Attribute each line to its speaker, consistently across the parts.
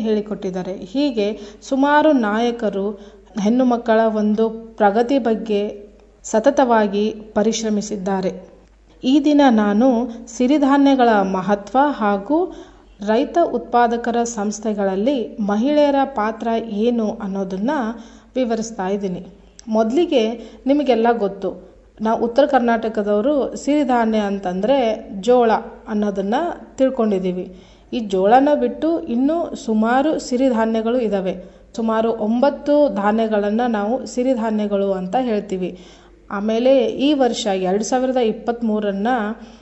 Speaker 1: ಹೇಳಿಕೊಟ್ಟಿದ್ದಾರೆ ಹೀಗೆ ಸುಮಾರು ನಾಯಕರು ಹೆಣ್ಣು ಮಕ್ಕಳ ಒಂದು ಪ್ರಗತಿ ಬಗ್ಗೆ ಸತತವಾಗಿ ಪರಿಶ್ರಮಿಸಿದ್ದಾರೆ ಈ ದಿನ ನಾನು ಸಿರಿಧಾನ್ಯಗಳ ಮಹತ್ವ ಹಾಗೂ ರೈತ ಉತ್ಪಾದಕರ ಸಂಸ್ಥೆಗಳಲ್ಲಿ ಮಹಿಳೆಯರ ಪಾತ್ರ ಏನು ಅನ್ನೋದನ್ನು ವಿವರಿಸ್ತಾ ಇದ್ದೀನಿ ಮೊದಲಿಗೆ ನಿಮಗೆಲ್ಲ ಗೊತ್ತು ನಾವು ಉತ್ತರ ಕರ್ನಾಟಕದವರು ಸಿರಿಧಾನ್ಯ ಅಂತಂದರೆ ಜೋಳ ಅನ್ನೋದನ್ನು ತಿಳ್ಕೊಂಡಿದ್ದೀವಿ ಈ ಜೋಳನ ಬಿಟ್ಟು ಇನ್ನೂ ಸುಮಾರು ಸಿರಿಧಾನ್ಯಗಳು ಇದ್ದಾವೆ ಸುಮಾರು ಒಂಬತ್ತು ಧಾನ್ಯಗಳನ್ನು ನಾವು ಸಿರಿಧಾನ್ಯಗಳು ಅಂತ ಹೇಳ್ತೀವಿ ಆಮೇಲೆ ಈ ವರ್ಷ ಎರಡು ಸಾವಿರದ ಇಪ್ಪತ್ತ್ಮೂರನ್ನು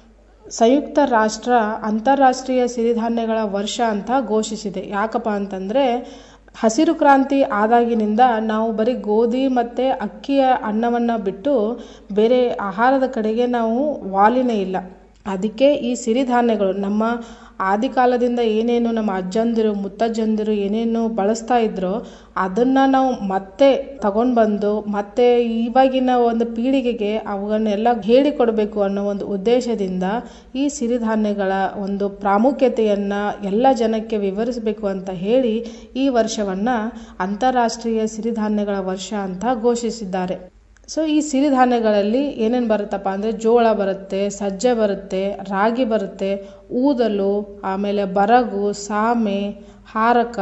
Speaker 1: ಸಂಯುಕ್ತ ರಾಷ್ಟ್ರ ಅಂತಾರಾಷ್ಟ್ರೀಯ ಸಿರಿಧಾನ್ಯಗಳ ವರ್ಷ ಅಂತ ಘೋಷಿಸಿದೆ ಯಾಕಪ್ಪ ಅಂತಂದರೆ ಹಸಿರು ಕ್ರಾಂತಿ ಆದಾಗಿನಿಂದ ನಾವು ಬರೀ ಗೋಧಿ ಮತ್ತು ಅಕ್ಕಿಯ ಅನ್ನವನ್ನು ಬಿಟ್ಟು ಬೇರೆ ಆಹಾರದ ಕಡೆಗೆ ನಾವು ವಾಲಿನೇ ಇಲ್ಲ ಅದಕ್ಕೆ ಈ ಸಿರಿಧಾನ್ಯಗಳು ನಮ್ಮ ಆದಿಕಾಲದಿಂದ ಏನೇನು ನಮ್ಮ ಅಜ್ಜಂದಿರು ಮುತ್ತಜ್ಜಂದಿರು ಏನೇನು ಬಳಸ್ತಾ ಇದ್ರೋ ಅದನ್ನು ನಾವು ಮತ್ತೆ ತಗೊಂಡು ಬಂದು ಮತ್ತೆ ಇವಾಗಿನ ಒಂದು ಪೀಳಿಗೆಗೆ ಅವುಗಳನ್ನೆಲ್ಲ ಹೇಳಿಕೊಡಬೇಕು ಅನ್ನೋ ಒಂದು ಉದ್ದೇಶದಿಂದ ಈ ಸಿರಿಧಾನ್ಯಗಳ ಒಂದು ಪ್ರಾಮುಖ್ಯತೆಯನ್ನು ಎಲ್ಲ ಜನಕ್ಕೆ ವಿವರಿಸಬೇಕು ಅಂತ ಹೇಳಿ ಈ ವರ್ಷವನ್ನು ಅಂತಾರಾಷ್ಟ್ರೀಯ ಸಿರಿಧಾನ್ಯಗಳ ವರ್ಷ ಅಂತ ಘೋಷಿಸಿದ್ದಾರೆ ಸೊ ಈ ಸಿರಿಧಾನ್ಯಗಳಲ್ಲಿ ಏನೇನು ಬರುತ್ತಪ್ಪ ಅಂದರೆ ಜೋಳ ಬರುತ್ತೆ ಸಜ್ಜೆ ಬರುತ್ತೆ ರಾಗಿ ಬರುತ್ತೆ ಊದಲು ಆಮೇಲೆ ಬರಗು ಸಾಮೆ ಹಾರಕ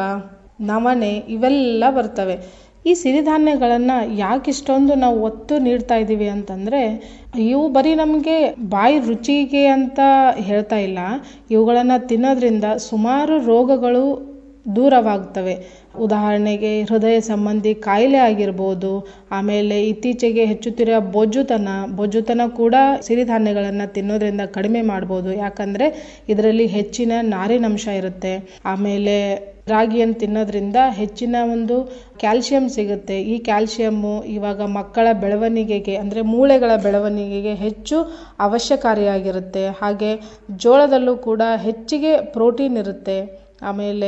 Speaker 1: ನವಣೆ ಇವೆಲ್ಲ ಬರ್ತವೆ ಈ ಸಿರಿಧಾನ್ಯಗಳನ್ನು ಯಾಕೆ ಇಷ್ಟೊಂದು ನಾವು ಒತ್ತು ನೀಡ್ತಾ ಇದ್ದೀವಿ ಅಂತಂದರೆ ಇವು ಬರೀ ನಮಗೆ ಬಾಯಿ ರುಚಿಗೆ ಅಂತ ಹೇಳ್ತಾ ಇಲ್ಲ ಇವುಗಳನ್ನು ತಿನ್ನೋದ್ರಿಂದ ಸುಮಾರು ರೋಗಗಳು ದೂರವಾಗ್ತವೆ ಉದಾಹರಣೆಗೆ ಹೃದಯ ಸಂಬಂಧಿ ಕಾಯಿಲೆ ಆಗಿರ್ಬೋದು ಆಮೇಲೆ ಇತ್ತೀಚೆಗೆ ಹೆಚ್ಚುತ್ತಿರುವ ಬೊಜ್ಜುತನ ಬೊಜ್ಜುತನ ಕೂಡ ಸಿರಿಧಾನ್ಯಗಳನ್ನು ತಿನ್ನೋದ್ರಿಂದ ಕಡಿಮೆ ಮಾಡ್ಬೋದು ಯಾಕಂದರೆ ಇದರಲ್ಲಿ ಹೆಚ್ಚಿನ ನಾರಿನಂಶ ಇರುತ್ತೆ ಆಮೇಲೆ ರಾಗಿಯನ್ನು ತಿನ್ನೋದ್ರಿಂದ ಹೆಚ್ಚಿನ ಒಂದು ಕ್ಯಾಲ್ಶಿಯಂ ಸಿಗುತ್ತೆ ಈ ಕ್ಯಾಲ್ಶಿಯಮ್ಮು ಇವಾಗ ಮಕ್ಕಳ ಬೆಳವಣಿಗೆಗೆ ಅಂದರೆ ಮೂಳೆಗಳ ಬೆಳವಣಿಗೆಗೆ ಹೆಚ್ಚು ಅವಶ್ಯಕಾರಿಯಾಗಿರುತ್ತೆ ಹಾಗೆ ಜೋಳದಲ್ಲೂ ಕೂಡ ಹೆಚ್ಚಿಗೆ ಪ್ರೋಟೀನ್ ಇರುತ್ತೆ ಆಮೇಲೆ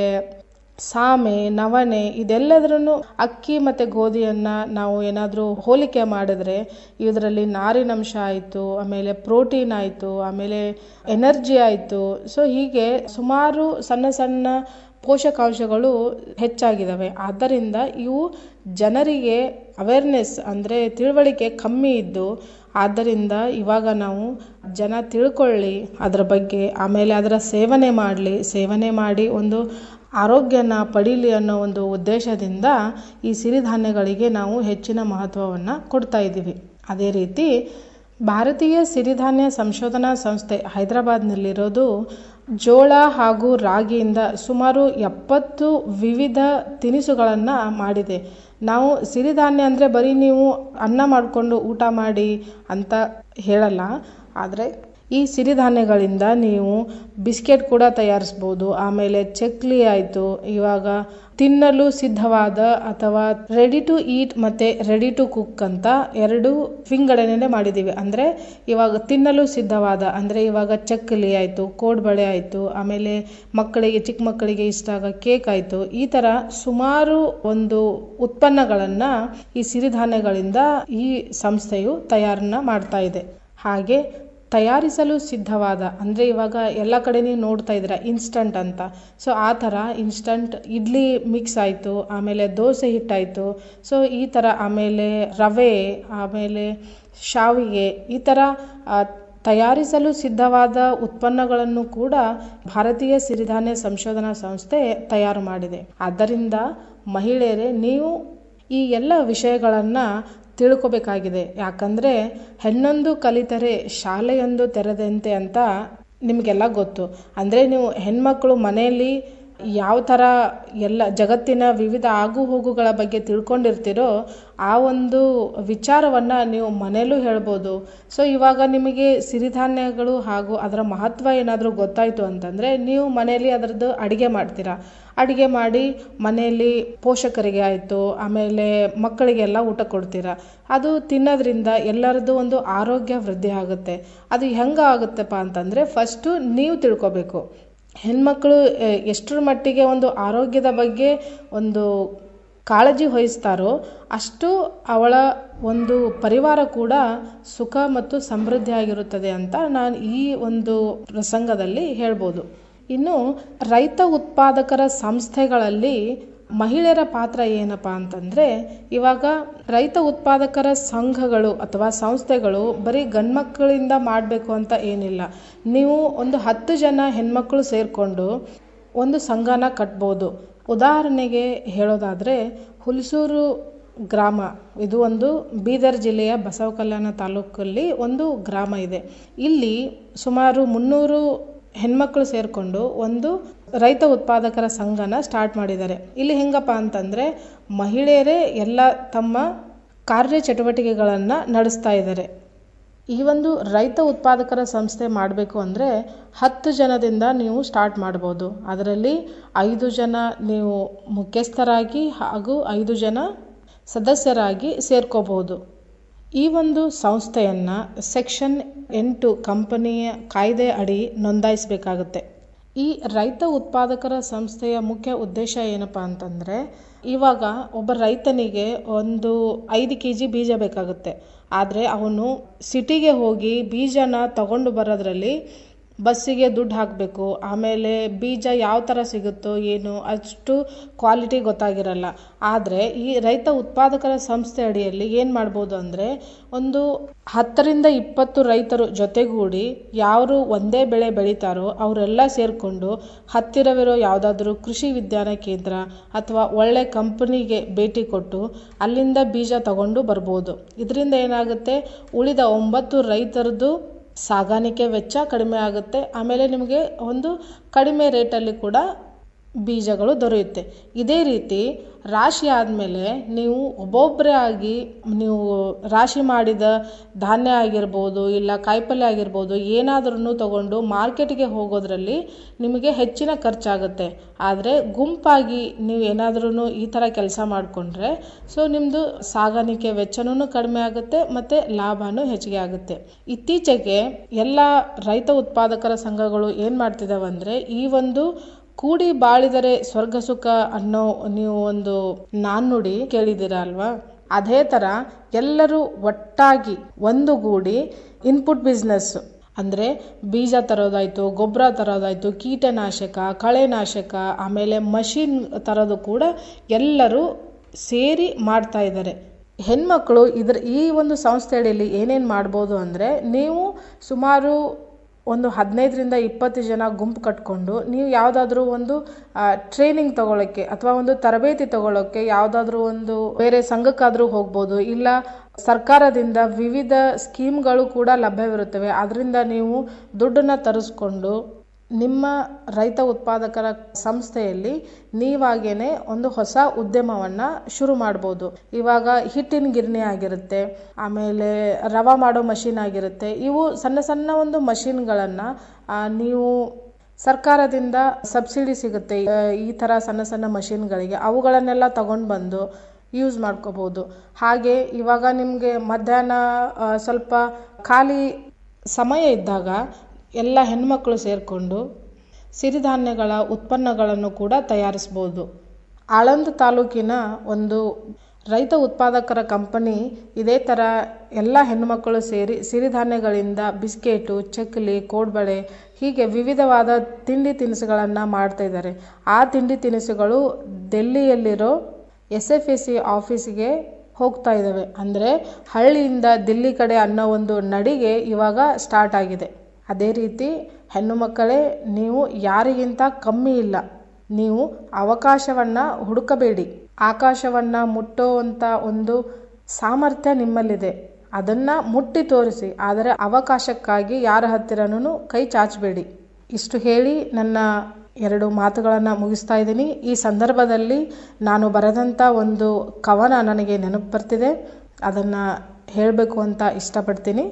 Speaker 1: ಸಾಮೆ ನವಣೆ ಇದೆಲ್ಲದ್ರೂ ಅಕ್ಕಿ ಮತ್ತು ಗೋಧಿಯನ್ನು ನಾವು ಏನಾದರೂ ಹೋಲಿಕೆ ಮಾಡಿದ್ರೆ ಇದರಲ್ಲಿ ನಾರಿನಂಶ ಆಯಿತು ಆಮೇಲೆ ಪ್ರೋಟೀನ್ ಆಯಿತು ಆಮೇಲೆ ಎನರ್ಜಿ ಆಯಿತು ಸೊ ಹೀಗೆ ಸುಮಾರು ಸಣ್ಣ ಸಣ್ಣ ಪೋಷಕಾಂಶಗಳು ಹೆಚ್ಚಾಗಿದ್ದಾವೆ ಆದ್ದರಿಂದ ಇವು ಜನರಿಗೆ ಅವೇರ್ನೆಸ್ ಅಂದರೆ ತಿಳುವಳಿಕೆ ಕಮ್ಮಿ ಇದ್ದು ಆದ್ದರಿಂದ ಇವಾಗ ನಾವು ಜನ ತಿಳ್ಕೊಳ್ಳಿ ಅದರ ಬಗ್ಗೆ ಆಮೇಲೆ ಅದರ ಸೇವನೆ ಮಾಡಲಿ ಸೇವನೆ ಮಾಡಿ ಒಂದು ಆರೋಗ್ಯನ ಪಡೀಲಿ ಅನ್ನೋ ಒಂದು ಉದ್ದೇಶದಿಂದ ಈ ಸಿರಿಧಾನ್ಯಗಳಿಗೆ ನಾವು ಹೆಚ್ಚಿನ ಮಹತ್ವವನ್ನು ಕೊಡ್ತಾ ಇದ್ದೀವಿ ಅದೇ ರೀತಿ ಭಾರತೀಯ ಸಿರಿಧಾನ್ಯ ಸಂಶೋಧನಾ ಸಂಸ್ಥೆ ಹೈದರಾಬಾದ್ನಲ್ಲಿರೋದು ಜೋಳ ಹಾಗೂ ರಾಗಿಯಿಂದ ಸುಮಾರು ಎಪ್ಪತ್ತು ವಿವಿಧ ತಿನಿಸುಗಳನ್ನು ಮಾಡಿದೆ ನಾವು ಸಿರಿಧಾನ್ಯ ಅಂದರೆ ಬರೀ ನೀವು ಅನ್ನ ಮಾಡಿಕೊಂಡು ಊಟ ಮಾಡಿ ಅಂತ ಹೇಳಲ್ಲ ಆದರೆ ಈ ಸಿರಿಧಾನ್ಯಗಳಿಂದ ನೀವು ಬಿಸ್ಕೆಟ್ ಕೂಡ ತಯಾರಿಸ್ಬೋದು ಆಮೇಲೆ ಚಕ್ಲಿ ಆಯಿತು ಇವಾಗ ತಿನ್ನಲು ಸಿದ್ಧವಾದ ಅಥವಾ ರೆಡಿ ಟು ಈಟ್ ಮತ್ತು ರೆಡಿ ಟು ಕುಕ್ ಅಂತ ಎರಡು ವಿಂಗಡಣೆ ಮಾಡಿದ್ದೀವಿ ಅಂದರೆ ಇವಾಗ ತಿನ್ನಲು ಸಿದ್ಧವಾದ ಅಂದರೆ ಇವಾಗ ಚಕ್ಕಲಿ ಆಯಿತು ಕೋಡ್ಬಳೆ ಆಯಿತು ಆಮೇಲೆ ಮಕ್ಕಳಿಗೆ ಚಿಕ್ಕ ಮಕ್ಕಳಿಗೆ ಇಷ್ಟ ಆಗ ಕೇಕ್ ಆಯಿತು ಈ ಥರ ಸುಮಾರು ಒಂದು ಉತ್ಪನ್ನಗಳನ್ನು ಈ ಸಿರಿಧಾನ್ಯಗಳಿಂದ ಈ ಸಂಸ್ಥೆಯು ತಯಾರನ್ನ ಮಾಡ್ತಾ ಇದೆ ಹಾಗೆ ತಯಾರಿಸಲು ಸಿದ್ಧವಾದ ಅಂದರೆ ಇವಾಗ ಎಲ್ಲ ಕಡೆ ನೀವು ನೋಡ್ತಾ ಇದ್ದೀರಾ ಇನ್ಸ್ಟಂಟ್ ಅಂತ ಸೊ ಆ ಥರ ಇನ್ಸ್ಟಂಟ್ ಇಡ್ಲಿ ಮಿಕ್ಸ್ ಆಯಿತು ಆಮೇಲೆ ದೋಸೆ ಹಿಟ್ಟಾಯಿತು ಸೊ ಈ ಥರ ಆಮೇಲೆ ರವೆ ಆಮೇಲೆ ಶಾವಿಗೆ ಈ ಥರ ತಯಾರಿಸಲು ಸಿದ್ಧವಾದ ಉತ್ಪನ್ನಗಳನ್ನು ಕೂಡ ಭಾರತೀಯ ಸಿರಿಧಾನ್ಯ ಸಂಶೋಧನಾ ಸಂಸ್ಥೆ ತಯಾರು ಮಾಡಿದೆ ಆದ್ದರಿಂದ ಮಹಿಳೆಯರೇ ನೀವು ಈ ಎಲ್ಲ ವಿಷಯಗಳನ್ನು ತಿಳ್ಕೊಬೇಕಾಗಿದೆ ಯಾಕಂದರೆ ಹೆಣ್ಣೊಂದು ಕಲಿತರೆ ಶಾಲೆಯೊಂದು ತೆರೆದಂತೆ ಅಂತ ನಿಮಗೆಲ್ಲ ಗೊತ್ತು ಅಂದರೆ ನೀವು ಹೆಣ್ಮಕ್ಳು ಮನೆಯಲ್ಲಿ ಯಾವ ಥರ ಎಲ್ಲ ಜಗತ್ತಿನ ವಿವಿಧ ಆಗು ಹೋಗುಗಳ ಬಗ್ಗೆ ತಿಳ್ಕೊಂಡಿರ್ತೀರೋ ಆ ಒಂದು ವಿಚಾರವನ್ನು ನೀವು ಮನೆಯಲ್ಲೂ ಹೇಳ್ಬೋದು ಸೊ ಇವಾಗ ನಿಮಗೆ ಸಿರಿಧಾನ್ಯಗಳು ಹಾಗೂ ಅದರ ಮಹತ್ವ ಏನಾದರೂ ಗೊತ್ತಾಯಿತು ಅಂತಂದರೆ ನೀವು ಮನೆಯಲ್ಲಿ ಅದರದ್ದು ಅಡುಗೆ ಮಾಡ್ತೀರಾ ಅಡುಗೆ ಮಾಡಿ ಮನೆಯಲ್ಲಿ ಪೋಷಕರಿಗೆ ಆಯಿತು ಆಮೇಲೆ ಮಕ್ಕಳಿಗೆಲ್ಲ ಊಟ ಕೊಡ್ತೀರಾ ಅದು ತಿನ್ನೋದ್ರಿಂದ ಎಲ್ಲರದ್ದು ಒಂದು ಆರೋಗ್ಯ ವೃದ್ಧಿ ಆಗುತ್ತೆ ಅದು ಹೆಂಗೆ ಆಗುತ್ತಪ್ಪ ಅಂತಂದರೆ ಫಸ್ಟು ನೀವು ತಿಳ್ಕೊಬೇಕು ಹೆಣ್ಮಕ್ಳು ಎಷ್ಟರ ಮಟ್ಟಿಗೆ ಒಂದು ಆರೋಗ್ಯದ ಬಗ್ಗೆ ಒಂದು ಕಾಳಜಿ ವಹಿಸ್ತಾರೋ ಅಷ್ಟು ಅವಳ ಒಂದು ಪರಿವಾರ ಕೂಡ ಸುಖ ಮತ್ತು ಸಮೃದ್ಧಿಯಾಗಿರುತ್ತದೆ ಅಂತ ನಾನು ಈ ಒಂದು ಪ್ರಸಂಗದಲ್ಲಿ ಹೇಳ್ಬೋದು ಇನ್ನು ರೈತ ಉತ್ಪಾದಕರ ಸಂಸ್ಥೆಗಳಲ್ಲಿ ಮಹಿಳೆಯರ ಪಾತ್ರ ಏನಪ್ಪ ಅಂತಂದರೆ ಇವಾಗ ರೈತ ಉತ್ಪಾದಕರ ಸಂಘಗಳು ಅಥವಾ ಸಂಸ್ಥೆಗಳು ಬರೀ ಗಂಡ್ಮಕ್ಕಳಿಂದ ಮಾಡಬೇಕು ಅಂತ ಏನಿಲ್ಲ ನೀವು ಒಂದು ಹತ್ತು ಜನ ಹೆಣ್ಮಕ್ಳು ಸೇರಿಕೊಂಡು ಒಂದು ಸಂಘನ ಕಟ್ಬೋದು ಉದಾಹರಣೆಗೆ ಹೇಳೋದಾದರೆ ಹುಲ್ಸೂರು ಗ್ರಾಮ ಇದು ಒಂದು ಬೀದರ್ ಜಿಲ್ಲೆಯ ಬಸವ ಕಲ್ಯಾಣ ತಾಲೂಕಲ್ಲಿ ಒಂದು ಗ್ರಾಮ ಇದೆ ಇಲ್ಲಿ ಸುಮಾರು ಮುನ್ನೂರು ಹೆಣ್ಮಕ್ಳು ಸೇರಿಕೊಂಡು ಒಂದು ರೈತ ಉತ್ಪಾದಕರ ಸಂಘನ ಸ್ಟಾರ್ಟ್ ಮಾಡಿದ್ದಾರೆ ಇಲ್ಲಿ ಹೆಂಗಪ್ಪ ಅಂತಂದರೆ ಮಹಿಳೆಯರೇ ಎಲ್ಲ ತಮ್ಮ ಕಾರ್ಯ ಚಟುವಟಿಕೆಗಳನ್ನು ನಡೆಸ್ತಾ ಇದ್ದಾರೆ ಈ ಒಂದು ರೈತ ಉತ್ಪಾದಕರ ಸಂಸ್ಥೆ ಮಾಡಬೇಕು ಅಂದರೆ ಹತ್ತು ಜನದಿಂದ ನೀವು ಸ್ಟಾರ್ಟ್ ಮಾಡ್ಬೋದು ಅದರಲ್ಲಿ ಐದು ಜನ ನೀವು ಮುಖ್ಯಸ್ಥರಾಗಿ ಹಾಗೂ ಐದು ಜನ ಸದಸ್ಯರಾಗಿ ಸೇರ್ಕೋಬಹುದು ಈ ಒಂದು ಸಂಸ್ಥೆಯನ್ನು ಸೆಕ್ಷನ್ ಎಂಟು ಕಂಪನಿಯ ಕಾಯ್ದೆ ಅಡಿ ನೋಂದಾಯಿಸಬೇಕಾಗುತ್ತೆ ಈ ರೈತ ಉತ್ಪಾದಕರ ಸಂಸ್ಥೆಯ ಮುಖ್ಯ ಉದ್ದೇಶ ಏನಪ್ಪ ಅಂತಂದರೆ ಇವಾಗ ಒಬ್ಬ ರೈತನಿಗೆ ಒಂದು ಐದು ಕೆ ಜಿ ಬೀಜ ಬೇಕಾಗುತ್ತೆ ಆದರೆ ಅವನು ಸಿಟಿಗೆ ಹೋಗಿ ಬೀಜನ ತಗೊಂಡು ಬರೋದ್ರಲ್ಲಿ ಬಸ್ಸಿಗೆ ದುಡ್ಡು ಹಾಕಬೇಕು ಆಮೇಲೆ ಬೀಜ ಯಾವ ಥರ ಸಿಗುತ್ತೋ ಏನು ಅಷ್ಟು ಕ್ವಾಲಿಟಿ ಗೊತ್ತಾಗಿರಲ್ಲ ಆದರೆ ಈ ರೈತ ಉತ್ಪಾದಕರ ಸಂಸ್ಥೆ ಅಡಿಯಲ್ಲಿ ಏನು ಮಾಡ್ಬೋದು ಅಂದರೆ ಒಂದು ಹತ್ತರಿಂದ ಇಪ್ಪತ್ತು ರೈತರು ಜೊತೆಗೂಡಿ ಯಾರು ಒಂದೇ ಬೆಳೆ ಬೆಳೀತಾರೋ ಅವರೆಲ್ಲ ಸೇರಿಕೊಂಡು ಹತ್ತಿರವಿರೋ ಯಾವುದಾದ್ರೂ ಕೃಷಿ ವಿಜ್ಞಾನ ಕೇಂದ್ರ ಅಥವಾ ಒಳ್ಳೆ ಕಂಪನಿಗೆ ಭೇಟಿ ಕೊಟ್ಟು ಅಲ್ಲಿಂದ ಬೀಜ ತಗೊಂಡು ಬರ್ಬೋದು ಇದರಿಂದ ಏನಾಗುತ್ತೆ ಉಳಿದ ಒಂಬತ್ತು ರೈತರದ್ದು ಸಾಗಾಣಿಕೆ ವೆಚ್ಚ ಕಡಿಮೆ ಆಗುತ್ತೆ ಆಮೇಲೆ ನಿಮಗೆ ಒಂದು ಕಡಿಮೆ ರೇಟಲ್ಲಿ ಕೂಡ ಬೀಜಗಳು ದೊರೆಯುತ್ತೆ ಇದೇ ರೀತಿ ರಾಶಿ ಆದಮೇಲೆ ನೀವು ಒಬ್ಬೊಬ್ಬರೇ ಆಗಿ ನೀವು ರಾಶಿ ಮಾಡಿದ ಧಾನ್ಯ ಆಗಿರ್ಬೋದು ಇಲ್ಲ ಕಾಯಿಪಲ್ಯ ಆಗಿರ್ಬೋದು ಏನಾದ್ರೂ ತಗೊಂಡು ಮಾರ್ಕೆಟ್ಗೆ ಹೋಗೋದ್ರಲ್ಲಿ ನಿಮಗೆ ಹೆಚ್ಚಿನ ಖರ್ಚಾಗುತ್ತೆ ಆದರೆ ಗುಂಪಾಗಿ ನೀವು ಏನಾದ್ರೂ ಈ ಥರ ಕೆಲಸ ಮಾಡಿಕೊಂಡ್ರೆ ಸೊ ನಿಮ್ಮದು ಸಾಗಾಣಿಕೆ ವೆಚ್ಚನೂ ಕಡಿಮೆ ಆಗುತ್ತೆ ಮತ್ತು ಲಾಭನೂ ಹೆಚ್ಚಿಗೆ ಆಗುತ್ತೆ ಇತ್ತೀಚೆಗೆ ಎಲ್ಲ ರೈತ ಉತ್ಪಾದಕರ ಸಂಘಗಳು ಏನು ಮಾಡ್ತಿದ್ದಾವೆ ಅಂದರೆ ಈ ಒಂದು ಕೂಡಿ ಬಾಳಿದರೆ ಸ್ವರ್ಗ ಸುಖ ಅನ್ನೋ ನೀವು ಒಂದು ನಾಣ್ಣುಡಿ ಕೇಳಿದ್ದೀರ ಅಲ್ವಾ ಅದೇ ಥರ ಎಲ್ಲರೂ ಒಟ್ಟಾಗಿ ಒಂದುಗೂಡಿ ಇನ್ಪುಟ್ ಬಿಸ್ನೆಸ್ ಅಂದರೆ ಬೀಜ ತರೋದಾಯಿತು ಗೊಬ್ಬರ ತರೋದಾಯಿತು ಕೀಟನಾಶಕ ಕಳೆನಾಶಕ ಆಮೇಲೆ ಮಷಿನ್ ತರೋದು ಕೂಡ ಎಲ್ಲರೂ ಸೇರಿ ಮಾಡ್ತಾ ಇದ್ದಾರೆ ಹೆಣ್ಮಕ್ಳು ಇದ್ರ ಈ ಒಂದು ಸಂಸ್ಥೆ ಅಡಿಯಲ್ಲಿ ಏನೇನು ಮಾಡ್ಬೋದು ಅಂದರೆ ನೀವು ಸುಮಾರು ಒಂದು ಹದಿನೈದರಿಂದ ಇಪ್ಪತ್ತು ಜನ ಗುಂಪು ಕಟ್ಕೊಂಡು ನೀವು ಯಾವುದಾದ್ರೂ ಒಂದು ಟ್ರೈನಿಂಗ್ ತಗೊಳ್ಳೋಕ್ಕೆ ಅಥವಾ ಒಂದು ತರಬೇತಿ ತಗೊಳ್ಳೋಕ್ಕೆ ಯಾವುದಾದ್ರೂ ಒಂದು ಬೇರೆ ಸಂಘಕ್ಕಾದರೂ ಹೋಗ್ಬೋದು ಇಲ್ಲ ಸರ್ಕಾರದಿಂದ ವಿವಿಧ ಸ್ಕೀಮ್ಗಳು ಕೂಡ ಲಭ್ಯವಿರುತ್ತವೆ ಅದರಿಂದ ನೀವು ದುಡ್ಡನ್ನು ತರಿಸ್ಕೊಂಡು ನಿಮ್ಮ ರೈತ ಉತ್ಪಾದಕರ ಸಂಸ್ಥೆಯಲ್ಲಿ ನೀವಾಗೇನೆ ಒಂದು ಹೊಸ ಉದ್ಯಮವನ್ನು ಶುರು ಮಾಡ್ಬೋದು ಇವಾಗ ಹಿಟ್ಟಿನ ಗಿರಣಿ ಆಗಿರುತ್ತೆ ಆಮೇಲೆ ರವೆ ಮಾಡೋ ಮಷಿನ್ ಆಗಿರುತ್ತೆ ಇವು ಸಣ್ಣ ಸಣ್ಣ ಒಂದು ಮಷಿನ್ಗಳನ್ನು ನೀವು ಸರ್ಕಾರದಿಂದ ಸಬ್ಸಿಡಿ ಸಿಗುತ್ತೆ ಈ ಥರ ಸಣ್ಣ ಸಣ್ಣ ಮಷಿನ್ಗಳಿಗೆ ಅವುಗಳನ್ನೆಲ್ಲ ತಗೊಂಡು ಬಂದು ಯೂಸ್ ಮಾಡ್ಕೋಬೋದು ಹಾಗೆ ಇವಾಗ ನಿಮಗೆ ಮಧ್ಯಾಹ್ನ ಸ್ವಲ್ಪ ಖಾಲಿ ಸಮಯ ಇದ್ದಾಗ ಎಲ್ಲ ಹೆಣ್ಮಕ್ಳು ಸೇರಿಕೊಂಡು ಸಿರಿಧಾನ್ಯಗಳ ಉತ್ಪನ್ನಗಳನ್ನು ಕೂಡ ತಯಾರಿಸ್ಬೋದು ಆಳಂದ ತಾಲೂಕಿನ ಒಂದು ರೈತ ಉತ್ಪಾದಕರ ಕಂಪನಿ ಇದೇ ಥರ ಎಲ್ಲ ಹೆಣ್ಣುಮಕ್ಕಳು ಸೇರಿ ಸಿರಿಧಾನ್ಯಗಳಿಂದ ಬಿಸ್ಕೆಟು ಚಕ್ಕಲಿ ಕೋಡ್ಬಳೆ ಹೀಗೆ ವಿವಿಧವಾದ ತಿಂಡಿ ತಿನಿಸುಗಳನ್ನು ಮಾಡ್ತಾ ಇದ್ದಾರೆ ಆ ತಿಂಡಿ ತಿನಿಸುಗಳು ಡೆಲ್ಲಿಯಲ್ಲಿರೋ ಎಸ್ ಎಫ್ ಎಸ್ ಸಿ ಆಫೀಸಿಗೆ ಹೋಗ್ತಾ ಇದ್ದಾವೆ ಅಂದರೆ ಹಳ್ಳಿಯಿಂದ ದಿಲ್ಲಿ ಕಡೆ ಅನ್ನೋ ಒಂದು ನಡಿಗೆ ಇವಾಗ ಸ್ಟಾರ್ಟ್ ಆಗಿದೆ ಅದೇ ರೀತಿ ಹೆಣ್ಣು ಮಕ್ಕಳೇ ನೀವು ಯಾರಿಗಿಂತ ಕಮ್ಮಿ ಇಲ್ಲ ನೀವು ಅವಕಾಶವನ್ನು ಹುಡುಕಬೇಡಿ ಆಕಾಶವನ್ನು ಮುಟ್ಟುವಂಥ ಒಂದು ಸಾಮರ್ಥ್ಯ ನಿಮ್ಮಲ್ಲಿದೆ ಅದನ್ನು ಮುಟ್ಟಿ ತೋರಿಸಿ ಆದರೆ ಅವಕಾಶಕ್ಕಾಗಿ ಯಾರ ಹತ್ತಿರನೂ ಕೈ ಚಾಚಬೇಡಿ ಇಷ್ಟು ಹೇಳಿ ನನ್ನ ಎರಡು ಮಾತುಗಳನ್ನು ಮುಗಿಸ್ತಾ ಇದ್ದೀನಿ ಈ ಸಂದರ್ಭದಲ್ಲಿ ನಾನು ಬರೆದಂಥ ಒಂದು ಕವನ ನನಗೆ ನೆನಪು ಬರ್ತಿದೆ ಅದನ್ನು ಹೇಳಬೇಕು ಅಂತ ಇಷ್ಟಪಡ್ತೀನಿ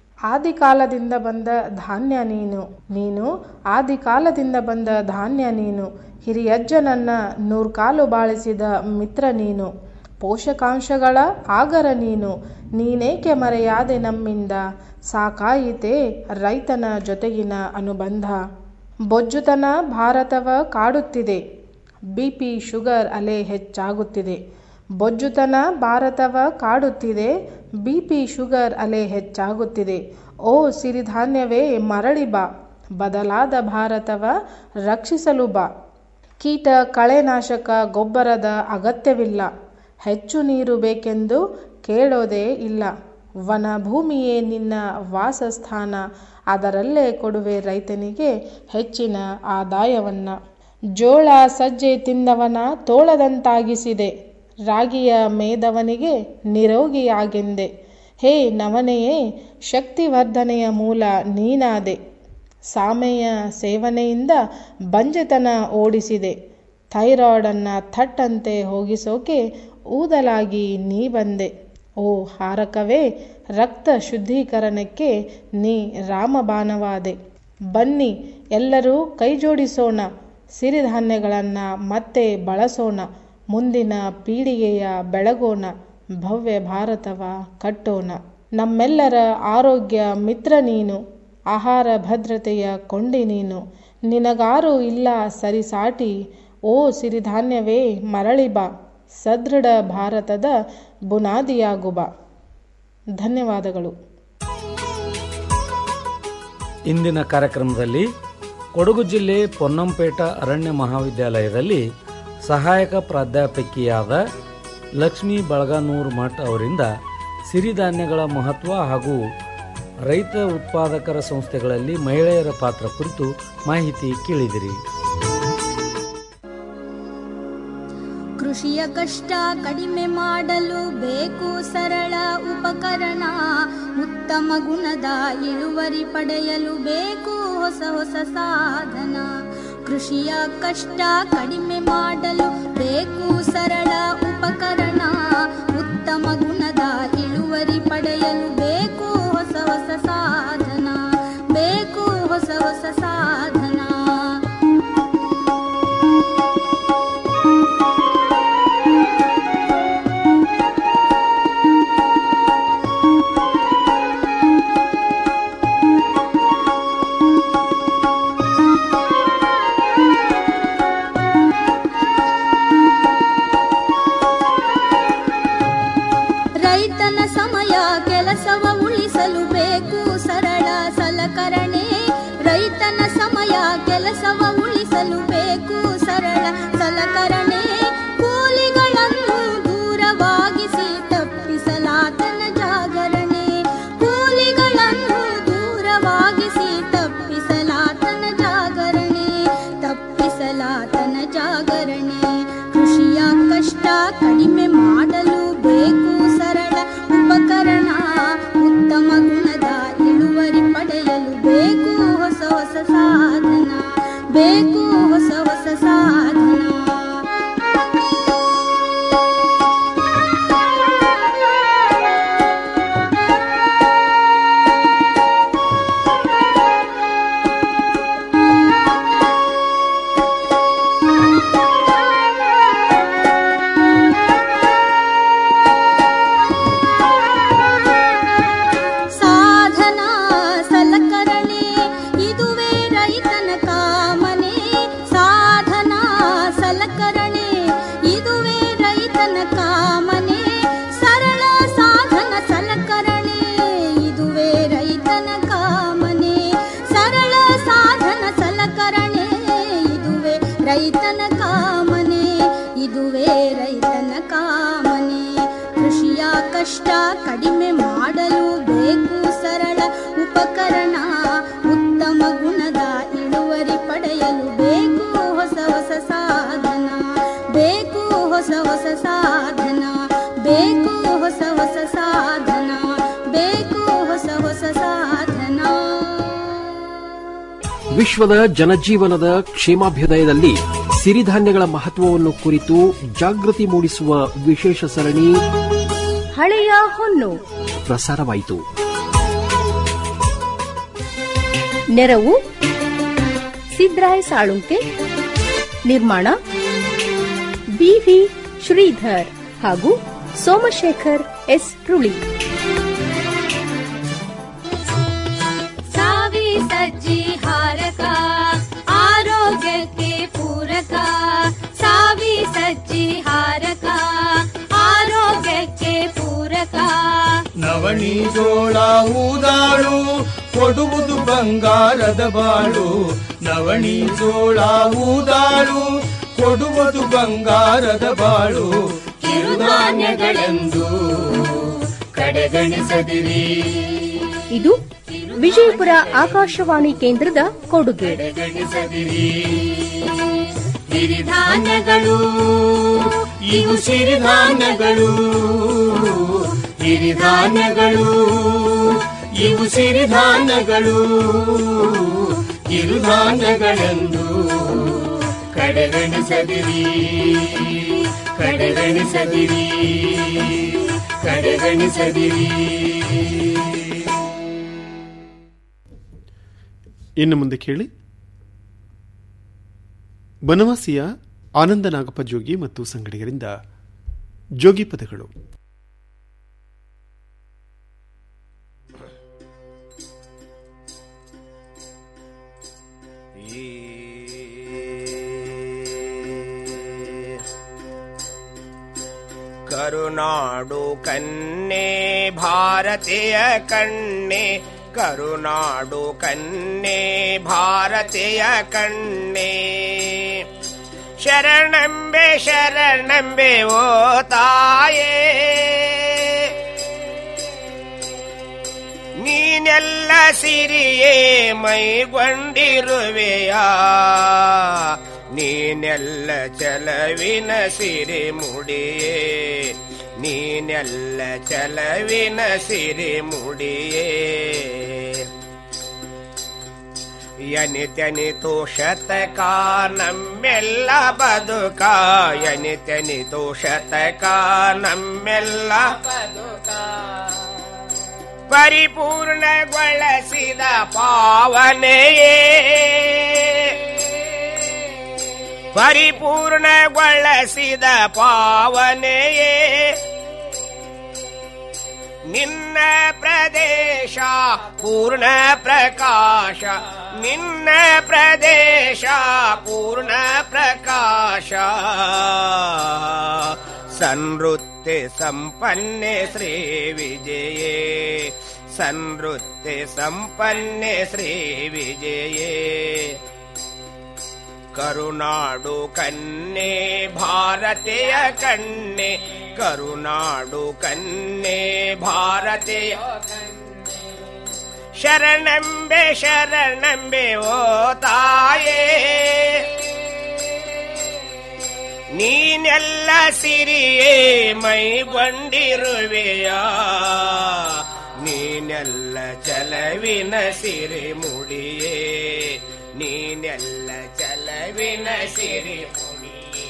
Speaker 1: ಆದಿಕಾಲದಿಂದ ಬಂದ ಧಾನ್ಯ ನೀನು ನೀನು ಆದಿಕಾಲದಿಂದ ಬಂದ ಧಾನ್ಯ ನೀನು ಹಿರಿಯಜ್ಜನನ್ನ ನೂರ್ಕಾಲು ಬಾಳಿಸಿದ ಮಿತ್ರ ನೀನು ಪೋಷಕಾಂಶಗಳ ಆಗರ ನೀನು ನೀನೇಕೆ ಮರೆಯಾದೆ ನಮ್ಮಿಂದ ಸಾಕಾಯಿತೆ ರೈತನ ಜೊತೆಗಿನ ಅನುಬಂಧ ಬೊಜ್ಜುತನ ಭಾರತವ ಕಾಡುತ್ತಿದೆ ಬಿ ಪಿ ಶುಗರ್ ಅಲೆ ಹೆಚ್ಚಾಗುತ್ತಿದೆ ಬೊಜ್ಜುತನ ಭಾರತವ ಕಾಡುತ್ತಿದೆ ಬಿ ಪಿ ಶುಗರ್ ಅಲೆ ಹೆಚ್ಚಾಗುತ್ತಿದೆ ಓ ಸಿರಿಧಾನ್ಯವೇ ಮರಳಿ ಬಾ ಬದಲಾದ ಭಾರತವ ರಕ್ಷಿಸಲು ಬಾ ಕೀಟ ಕಳೆನಾಶಕ ಗೊಬ್ಬರದ ಅಗತ್ಯವಿಲ್ಲ ಹೆಚ್ಚು ನೀರು ಬೇಕೆಂದು ಕೇಳೋದೇ ಇಲ್ಲ ವನ ಭೂಮಿಯೇ ನಿನ್ನ ವಾಸಸ್ಥಾನ ಅದರಲ್ಲೇ ಕೊಡುವೆ ರೈತನಿಗೆ ಹೆಚ್ಚಿನ ಆದಾಯವನ್ನ ಜೋಳ ಸಜ್ಜೆ ತಿಂದವನ ತೋಳದಂತಾಗಿಸಿದೆ ರಾಗಿಯ ಮೇದವನಿಗೆ ನಿರೋಗಿಯಾಗೆಂದೆ ಹೇ ನವನೆಯೇ ಶಕ್ತಿವರ್ಧನೆಯ ಮೂಲ ನೀನಾದೆ ಸಾಮೆಯ ಸೇವನೆಯಿಂದ ಬಂಜೆತನ ಓಡಿಸಿದೆ ಥೈರಾಯ್ಡನ್ನು ಥಟ್ಟಂತೆ ಹೋಗಿಸೋಕೆ ಊದಲಾಗಿ ನೀ ಬಂದೆ ಓ ಹಾರಕವೇ ರಕ್ತ ಶುದ್ಧೀಕರಣಕ್ಕೆ ನೀ ರಾಮಬಾಣವಾದೆ ಬನ್ನಿ ಎಲ್ಲರೂ ಕೈಜೋಡಿಸೋಣ ಸಿರಿಧಾನ್ಯಗಳನ್ನು ಮತ್ತೆ ಬಳಸೋಣ ಮುಂದಿನ ಪೀಳಿಗೆಯ ಬೆಳಗೋಣ ಭವ್ಯ ಭಾರತವ ಕಟ್ಟೋಣ ನಮ್ಮೆಲ್ಲರ ಆರೋಗ್ಯ ಮಿತ್ರ ನೀನು ಆಹಾರ ಭದ್ರತೆಯ ಕೊಂಡಿ ನೀನು ನಿನಗಾರೂ ಇಲ್ಲ ಸರಿಸಾಟಿ ಓ ಸಿರಿಧಾನ್ಯವೇ ಮರಳಿ ಬಾ ಸದೃಢ ಭಾರತದ ಬುನಾದಿಯಾಗು ಬಾ ಧನ್ಯವಾದಗಳು
Speaker 2: ಇಂದಿನ ಕಾರ್ಯಕ್ರಮದಲ್ಲಿ ಕೊಡಗು ಜಿಲ್ಲೆ ಪೊನ್ನಂಪೇಟ ಅರಣ್ಯ ಮಹಾವಿದ್ಯಾಲಯದಲ್ಲಿ ಸಹಾಯಕ ಪ್ರಾಧ್ಯಾಪಕಿಯಾದ ಲಕ್ಷ್ಮೀ ಬಳಗಾನೂರ್ ಮಠ್ ಅವರಿಂದ ಸಿರಿಧಾನ್ಯಗಳ ಮಹತ್ವ ಹಾಗೂ ರೈತ ಉತ್ಪಾದಕರ ಸಂಸ್ಥೆಗಳಲ್ಲಿ ಮಹಿಳೆಯರ ಪಾತ್ರ ಕುರಿತು ಮಾಹಿತಿ ಕೇಳಿದಿರಿ
Speaker 3: ಕೃಷಿಯ ಕಷ್ಟ ಕಡಿಮೆ ಮಾಡಲು ಬೇಕು ಸರಳ ಉಪಕರಣ ಉತ್ತಮ ಗುಣದ ಇಳುವರಿ ಪಡೆಯಲು ಬೇಕು ಹೊಸ ಹೊಸ ಸಾಧನ ಕೃಷಿಯ ಕಷ್ಟ ಕಡಿಮೆ ಮಾಡಲು ಬೇಕು ಸರಳ ಉಪಕರಣ ಉತ್ತಮ ಗುಣದ ಇಳುವರಿ ಪಡೆಯಲು ಬೇಕು ಹೊಸ ಹೊಸ ಸಾಧನ ಬೇಕು ಹೊಸ ಹೊಸ ಸಾಧನ ರೈತನ ಸಮಯ ಕೆಲಸವ ಉಳಿಸಲು ಬೇಕು ಸರಳ ಸಲಕರಣೆ ರೈತನ ಸಮಯ ಕೆಲಸವ ಉಳಿಸಲು ಬೇಕು ಸರಳ ಸಲಕರಣೆ ಕೂಲಿಗಳನ್ನು ದೂರವಾಗಿಸಿ ತಪ್ಪಿಸಲಾತನ ಜಾಗರಣೆ ಕೂಲಿಗಳನ್ನು ದೂರವಾಗಿಸಿ ತಪ್ಪಿಸಲಾತನ ಜಾಗರಣೆ ತಪ್ಪಿಸಲಾತನ ಜಾಗರಣೆ ಕೃಷಿಯ ಕಷ್ಟ ಕಡಿಮೆ ಮಾಡಲು ಬೇಕು ಸರಳ ಉಪಕರಣ ಉತ್ತಮ ಗುಣದ ಇಳುವರಿ ಪಡೆಯಲು ಬೇಕು ಹೊಸ ಹೊಸ ಸಾಧನ ಬೇಕು ಹೊಸ ಹೊಸ ಸಾಧನ ಸಾಧನ ಸಲಕರಣೆ ಇದುವೇ ರೈತನ ಕಾಮನೆ ಸಾಧನ ಸಲಕರಣೆ ಇದುವೇ ರೈತನ ಕಾಮನೆ ಸರಳ ಸಾಧನ ಸಲಕರಣೆ ಇದುವೇ ರೈತನ ಕಾಮನೆ ಸರಳ ಸಾಧನ ಸಲಕರಣೆ ಇದುವೇ ರೈತನ ಕಾಮನೆ ಇದುವೇ ರೈತನ ಕಾಮನೆ ಕೃಷಿಯ ಕಷ್ಟ ಕಡಿಮೆ ಮಾಡಲು ಬೇಕು ಸರಳ ಉಪಕರಣ ಉತ್ತಮ ಗುಣದ ಇಳುವರಿ ಪಡೆಯಲು ಬೇಕು ಹೊಸ ಹೊಸ ಸಾಧನ ಬೇಕು ಹೊಸ ಹೊಸ ಸಾಧನ ಬೇಕು ಹೊಸ ಹೊಸ ಸಾಧನ ಬೇಕು ಹೊಸ ಹೊಸ ಸಾಧನ
Speaker 4: ವಿಶ್ವದ ಜನಜೀವನದ ಕ್ಷೇಮಾಭ್ಯುದಯದಲ್ಲಿ ಸಿರಿಧಾನ್ಯಗಳ ಮಹತ್ವವನ್ನು ಕುರಿತು ಜಾಗೃತಿ ಮೂಡಿಸುವ ವಿಶೇಷ ಸರಣಿ
Speaker 5: ಹಳೆಯ ಹೊನ್ನು
Speaker 4: ಪ್ರಸಾರವಾಯಿತು
Speaker 5: ನೆರವು ಸಿದ್ರಾಯ್ ಸಾಳುಂಕೆ ನಿರ್ಮಾಣ ಬಿವಿ ಶ್ರೀಧರ್ ಹಾಗೂ ಸೋಮಶೇಖರ್ ಎಸ್ ರುಳಿ
Speaker 3: ಸಾವಿ ಸಜ್ಜಿ ಹಾರಕ ಆರೋಗ್ಯಕ್ಕೆ ಪೂರಕ ಸಾವಿ ಸಜ್ಜಿ ಹಾರಕ ಆರೋಗ್ಯಕ್ಕೆ ಪೂರಕ
Speaker 6: ನವಣಿ ಜೋಳ ಊದಾಳು ಕೊಡುವುದು ಬಂಗಾರದ ಬಾಳು ನವಣಿ ಜೋಳ ಊದಾಳು ಕೊಡುವುದು ಬಂಗಾರದ ಬಾಳು ಕಿರುಧಾನ್ಯಗಳೆಂದು ಕಡೆಗಣಿಸದಿರಿ
Speaker 5: ಇದು ವಿಜಯಪುರ ಆಕಾಶವಾಣಿ ಕೇಂದ್ರದ ಕೊಡುಗೆ
Speaker 6: ಕಡೆಗಣಿಸದಿರಿ ಹಿರಿಧಾನ್ಯಗಳು ಇವು ಸಿರಿಧಾನ್ಯಗಳು ಹಿರಿಧಾನ್ಯಗಳು ಇವು ಸಿರಿಧಾನ್ಯಗಳು ಕಿರುಧಾನ್ಯಗಳೆಂದು ಕಡೆಗಣಿಸದಿರಿ ಕಡೆಗಣಿಸದಿರಿ ಕಡೆಗಣಿಸದಿರಿ
Speaker 7: ಇನ್ನು ಮುಂದೆ ಕೇಳಿ ಬನವಾಸಿಯ ಆನಂದ ನಾಗಪ್ಪ ಜೋಗಿ ಮತ್ತು ಸಂಗಡಿಗರಿಂದ ಜೋಗಿ ಪದಗಳು
Speaker 8: ಕರುನಾಡು ಕನ್ನೆ ಭಾರತೀಯ ಕಣ್ಣೆ ಕರುನಾಡು ಕನ್ನೆ ಭಾರತೀಯ ಕಣ್ಣೆ ಶರಣಂಬೆ ಶರಣಂಬೆ ಓ ತಾಯೇ ನೀನೆಲ್ಲ ಸಿರಿಯೇ ಮೈಗೊಂಡಿರುವೆಯಾ ನೀನೆಲ್ಲ ಚಲವಿನ ಸಿರಿ ಮುಡಿಯೇ ನೀನೆಲ್ಲ ಚಲವಿನ ಸಿರಿ ಮುಡಿಯೇ ಯನಿತೆನಿತು ಶತಕ ನಮ್ಮೆಲ್ಲ ಬದುಕ ಯನಿತೆನಿತು ಶತಕ ನಮ್ಮೆಲ್ಲ ಬದುಕ ಪರಿಪೂರ್ಣಗೊಳಿಸಿದ ಪಾವನೆಯೇ ಪರಿಪೂರ್ಣಗೊಳಿಸಿದ ಪಾವನೆಯೇ ನಿನ್ನ ಪ್ರದೇಶ ಪೂರ್ಣ ಪ್ರಕಾಶ ನಿನ್ನ ಪ್ರದೇಶ ಪೂರ್ಣ ಪ್ರಕಾಶ ಸಂವೃತ್ತಿ ಸಂಪನ್ನೆ ಶ್ರೀ ವಿಜಯೇ ಸಂವೃತ್ತಿ ಸಂಪನ್ನೆ ಶ್ರೀ ವಿಜಯೇ ಕರುನಾಡು ಕನ್ನೆ ಭಾರತೀಯ ಕಣ್ಣೆ ಕರುನಾಡು ಕನ್ನೆ ಭಾರತೀಯ ಶರಣಂಬೆ ಶರಣಂಬೆ ಓ ತಾಯೇ ನೀನೆಲ್ಲ ಸಿರಿಯೇ ಮೈಗೊಂಡಿರುವೆಯಾ ನೀನೆಲ್ಲ ಚಲವಿನ ಸಿರಿ ಮುಡಿಯೇ ನೀನೆಲ್ಲ ಚಲವಿನ ಸಿರಿ ಮುಡಿಯೇ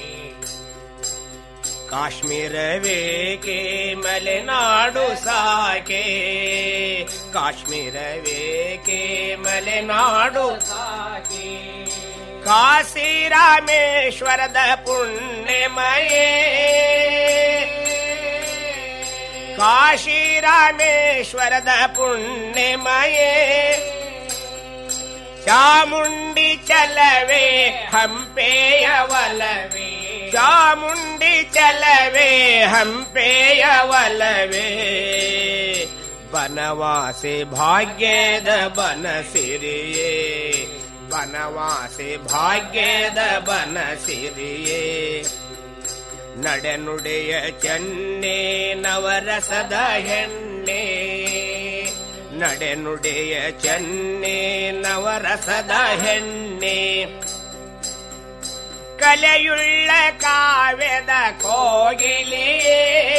Speaker 8: ಕಾಶ್ಮೀರವೇಕೆ ಮಲೆನಾಡು ಸಾಕೆ ಕಾಶ್ಮೀರವೇಕೆ ಮಲೆನಾಡು ಸಾಕೆ ಕಾಶಿ ರಾಮೇಶ್ವರದ ಪುಣ್ಯಮಯೇ ಕಾಶಿ ರಾಮೇಶ್ವರದ ಪುಣ್ಯಮಯೇ ಚಾಮುಂಡಿ ಚಲವೇ ಹಂಪೆಯ ಒಲವೇ ಚಾಮುಂಡಿ ಚಲವೇ ಹಂಪೆಯ ಒಲವೇ ಬನವಾಸಿ ಭಾಗ್ಯದ ಬನಸಿರಿಯೇ ಬನವಾಸಿ ಭಾಗ್ಯದ ಬನಸಿರಿಯೇ ನಡೆನುಡೆಯ ಚೆನ್ನೆ ನವರಸದ ಹೆಣ್ಣೆ ನಡೆನುಡೆಯ ಚೆನ್ನೆ ನವರಸದ ಹೆಣ್ಣೆ ಕಲೆಯುಳ್ಳ ಕಾವ್ಯದ ಕೋಗಿಲಿಯೇ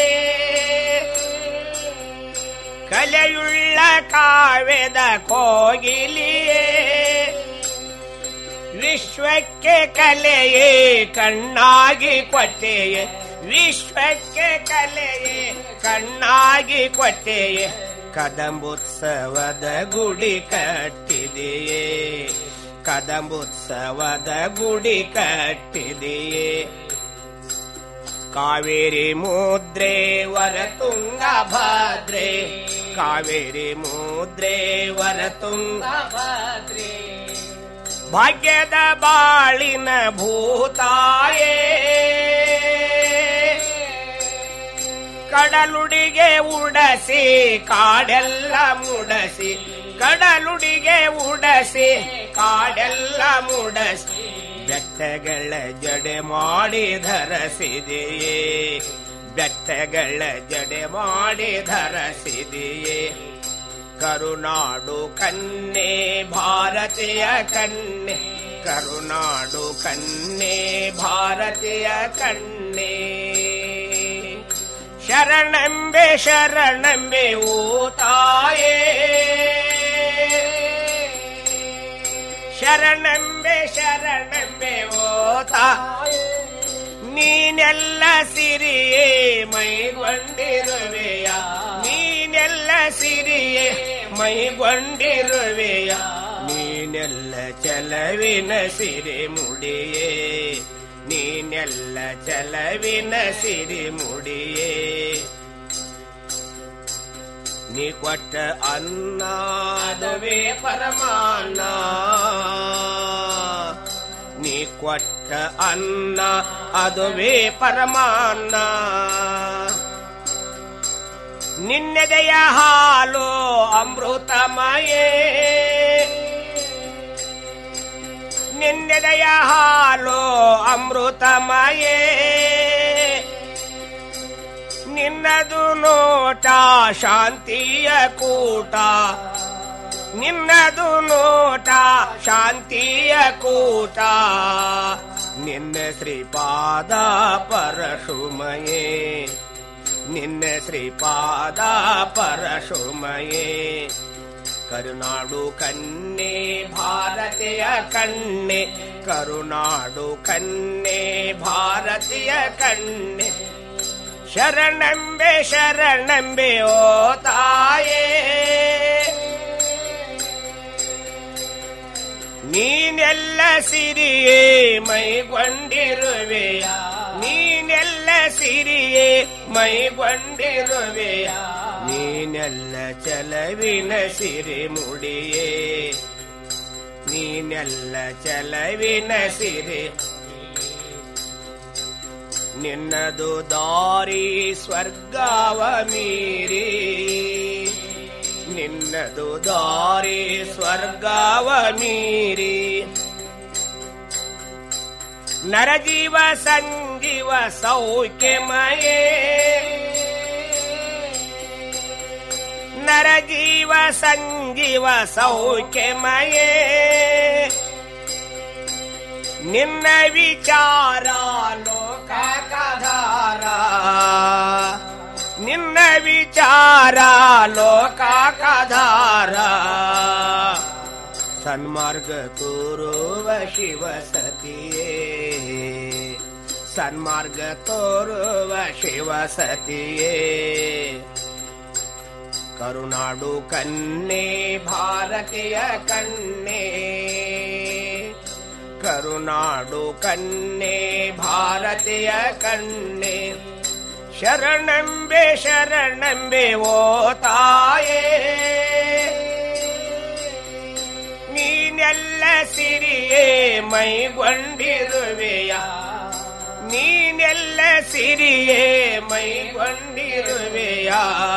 Speaker 8: ಕಲೆಯುಳ್ಳ ಕಾವ್ಯದ ಕೋಗಿಲಿಯೇ ವಿಶ್ವಕ್ಕೆ ಕಲೆಯೇ ಕಣ್ಣಾಗಿ ಕೊಟ್ಟೆಯೇ ವಿಶ್ವಕ್ಕೆ ಕಲೆಯೇ ಕಣ್ಣಾಗಿ ಕೊಟ್ಟೆಯೇ ಕದಂಬೋತ್ಸವದ ಗುಡಿ ಕಟ್ಟಿದೆಯೇ ಕದಂಬೋತ್ಸವದ ಗುಡಿ ಕಟ್ಟಿದೆಯೇ ಕಾವೇರಿ ಮುದ್ರೆ ವರತುಂಗ ಭದ್ರೆ ಕಾವೇರಿ ಮುದ್ರೆ ವರತುಂಗ ಭದ್ರೆ ಭಾಗ್ಯದ ಬಾಳಿನ ಭೂತಾಯೇ ಕಡಲುಡಿಗೆ ಉಡಸಿ ಕಾಡೆಲ್ಲ ಮುಡಸಿ ಕಡಲುಡಿಗೆ ಉಡಸಿ ಕಾಡೆಲ್ಲ ಮುಡಸಿ ಬೆಟ್ಟಗಳ ಜಡೆ ಮಾಡಿ ಧರಸಿದೆಯೇ ಬೆಟ್ಟಗಳ ಜಡೆ ಮಾಡಿ ಧರಸಿದೆಯೇ ಕರುನಾಡು ಕನ್ನೆ ಭಾರತೀಯ ಕನ್ನೆ ಕರುನಾಡು ಕನ್ನೆ ಭಾರತೀಯ ಕನ್ನೆ ಶರಣಂಬೆ ಶರಣಂಬೆ ಓ ತಾಯೇ ಶರಣಂಬೆ ಶರಣಂಬೆ ಓ ತಾಯೇ ನೀನೆಲ್ಲ ಸಿರಿಯೇ ಮೈಗೊಂಡಿರುವೆಯ ನೀನೆಲ್ಲ ಸಿರಿಯೇ ಮೈಗೊಂಡಿರುವೆಯ ನೀನೆಲ್ಲ ಚಲವಿನ ಸಿರಿ ಮುಡಿಯೇ ನೀನೆಲ್ಲ ಚಲವಿನ ಸಿರಿ ಮುಡಿಯೇ ನೀ ಕೊಟ್ಟ ಅನ್ನದವೇ ಪರಮಾನ್ನ ನೀ ಕೊಟ್ಟ ಅನ್ನ ಅದುವೇ ಪರಮಾನ್ನ ನಿನ್ನೆದೆಯ ಹಾಲು ಅಮೃತಮಯೇ ನಿನ್ನೆದೆಯ ಹಾಲು ಅಮೃತಮಯೇ ನಿನ್ನದು ನೋಟ ಶಾಂತಿಯ ಕೂಟ ನಿನ್ನದು ನೋಟ ಶಾಂತಿಯ ಕೂಟ ನಿನ್ನ ಶ್ರೀಪಾದ ಪರಶುಮಯೇ ನಿನ್ನ ಶ್ರೀಪಾದ ಪರಶುಮಯೇ ಕರುನಾಡು ಕನ್ನೆ ಭಾರತೀಯ ಕಣ್ಣೆ ಕರುನಾಡು ಕನ್ನೆ ಭಾರತೀಯ ಕಣ್ಣೆ ಶರಣಂಬೆ ಶರಣಂಬೆ ಓ ತಾಯೇ ನೀನೆಲ್ಲ ಸಿರಿಯೇ ಮೈಗೊಂಡಿರುವೆಯ ನೀನೆಲ್ಲ ಸಿರಿಯೇ ಮೈಗೊಂಡಿರುವೆಯ ನೀನೆಲ್ಲ ಚಲವಿನ ಸಿರಿ ಮುಡಿಯೇ ನೀನೆಲ್ಲ ಚಲವಿನ ಸಿರಿ ನಿನ್ನದು ದಾರಿ ಸ್ವರ್ಗವ ಮೀರಿ ನಿನ್ನದು ದಾರಿ ಸ್ವರ್ಗವ ಮೀರಿ ನರಜೀವ ಸಂಜೀವ ಸೌಖ್ಯಮಯೇ ನರಜೀವ ಸಂಜೀವ ಸೌಖ್ಯಮಯೇ ನಿನ್ನ ವಿಚಾರ ಲೋಕಧಾರ ನಿನ್ನ ವಿಚಾರ ಲೋಕಧಾರ ಸನ್ಮಾರ್ಗ ತೋರುವ ಶಿವ ಸತಿಯೇ ಸನ್ಮಾರ್ಗ ತೋರುವ ಶಿವ ಸತಿಯೇ ಕರುನಾಡು ಕನ್ನೆ ಭಾರತೀಯ ಕನ್ನೆ ಕರುನಾಡು ಕನ್ನೆ ಭಾರತೀಯ ಕನ್ನೆ ಶರಣಂಬೆ ಶರಣಂಬೆ ಓ ತಾಯೇ ನೀನೆಲ್ಲ ಸಿರಿಯೇ ಮೈಗೊಂಡಿರುವೆಯ ನೀನೆಲ್ಲ ಸಿರಿಯೇ ಮೈಗೊಂಡಿರುವೆಯ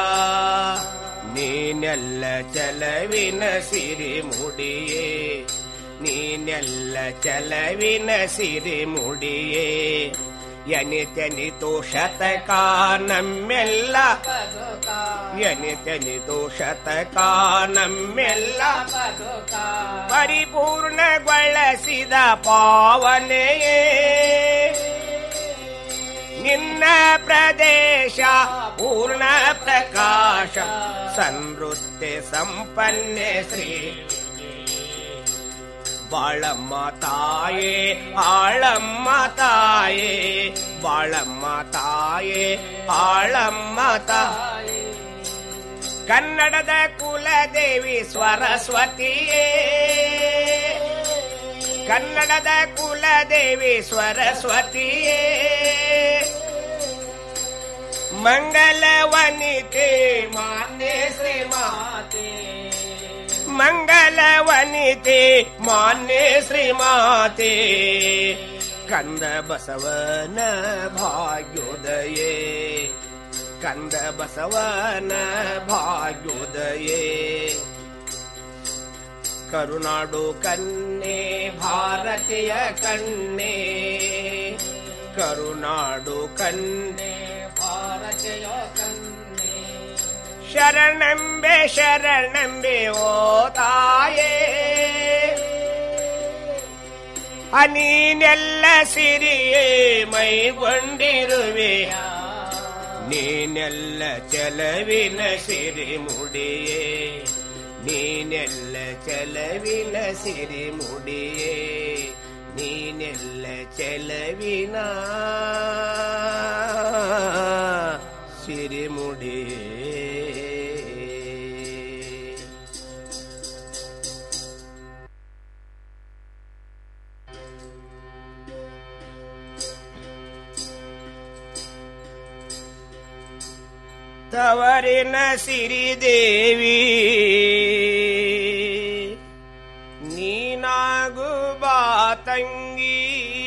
Speaker 8: ನೀನೆಲ್ಲ ಚಲವಿನ ಸಿರಿ ಮುಡಿಯೇ ನೀನೆಲ್ಲ ಚಲವಿನ ಸಿರಿ ಮುಡಿಯೇ ಎನಿತೆನಿತು ಶತಕ ನಮ್ಮೆಲ್ಲ ಎನಿತೆನಿತು ಶತಕ ನಮ್ಮೆಲ್ಲ ಪರಿಪೂರ್ಣಗೊಳಿಸಿದ ಪಾವನೆಯೇ ನಿನ್ನ ಪ್ರದೇಶ ಪೂರ್ಣ ಪ್ರಕಾಶ ಸಂವೃತ್ತಿ ಸಂಪನ್ನೆ ಶ್ರೀ ಬಾಳಮ್ಮ ತಾಯೇ ಆಳಮ್ಮ ತಾಯೇ ಬಾಳಮ್ಮ ತಾಯೇ ಆಳಮ್ಮ ತಾಯೇ ಕನ್ನಡದ ಕುಲದೇವಿ ಸ್ವರಸ್ವತಿಯೇ ಕನ್ನಡದ ಕುಲದೇವಿ ಸ್ವರಸ್ವತಿಯೇ ಮಂಗಲವನಿತೆ ಮಾನ್ಯ ಶ್ರೀಮಾತೆ ಮಂಗಲವನಿತೆ ಮಾನ್ಯ ಶ್ರೀಮಾತೆ ಕಂದ ಬಸವನ ಭಾಗ್ಯೋದಯೇ ಕಂದ ಬಸವನ ಭಾಗ್ಯೋದಯೇ ಕರುನಾಡು ಕನ್ನೆ ಭಾರತೀಯ ಕಣ್ಣೆ ಕರುನಾಡು ಕನ್ನೆ ಭಾರತೀಯ ಕನ್ನೆ ಶರಣಂಬೆ ಶರಣಂಬೆ ಓ ತಾಯೇ ನೀನೆಲ್ಲ ಸಿರಿಯೇ ಮೈಗೊಂಡಿರುವೆ ನೀನೆಲ್ಲ ಚೆಲವಿನ ಸಿರಿ ಮುಡಿಯೇ ನೀನೆಲ್ಲ ಚೆಲವಿನ ಸಿರಿ ಮುಡಿಯೇ ನೀನೆಲ್ಲ ಚೆಲವಿನ ಸಿರಿ ಮುಡಿಯೇ ತವರಿನ ಸಿರಿದೇವಿ ನೀನಾಗು ಬಾ ತಂಗಿ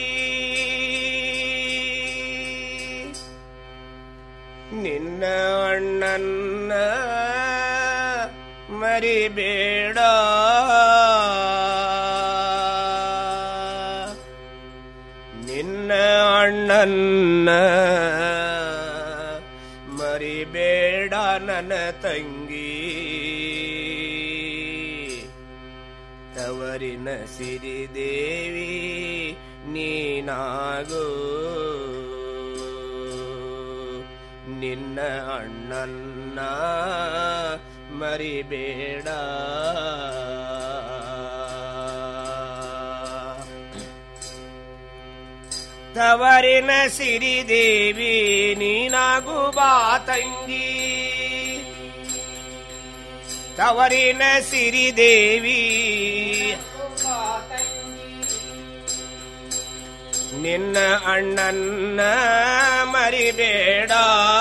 Speaker 8: ನಿನ್ನ ಅಣ್ಣನ್ನ ಮರಿಬೇಡ ನಿನ್ನ ಅಣ್ಣನ್ನ ಮರಿಬೇಡ ನನ್ನ ತಂಗಿ ತವರಿನ ಸಿರಿದೇವಿ ನೀನಾಗು ನಿನ್ನ ಅಣ್ಣನ್ನ ಮರಿಬೇಡ ತವರಿನ ಸಿರಿದೇವಿ ನೀನಾಗು ಬಾ ತಂಗಿ ತವರಿನ ಸಿರಿದೇವಿ ನಿನ್ನ ಅಣ್ಣನ್ನ ಮರಿಬೇಡ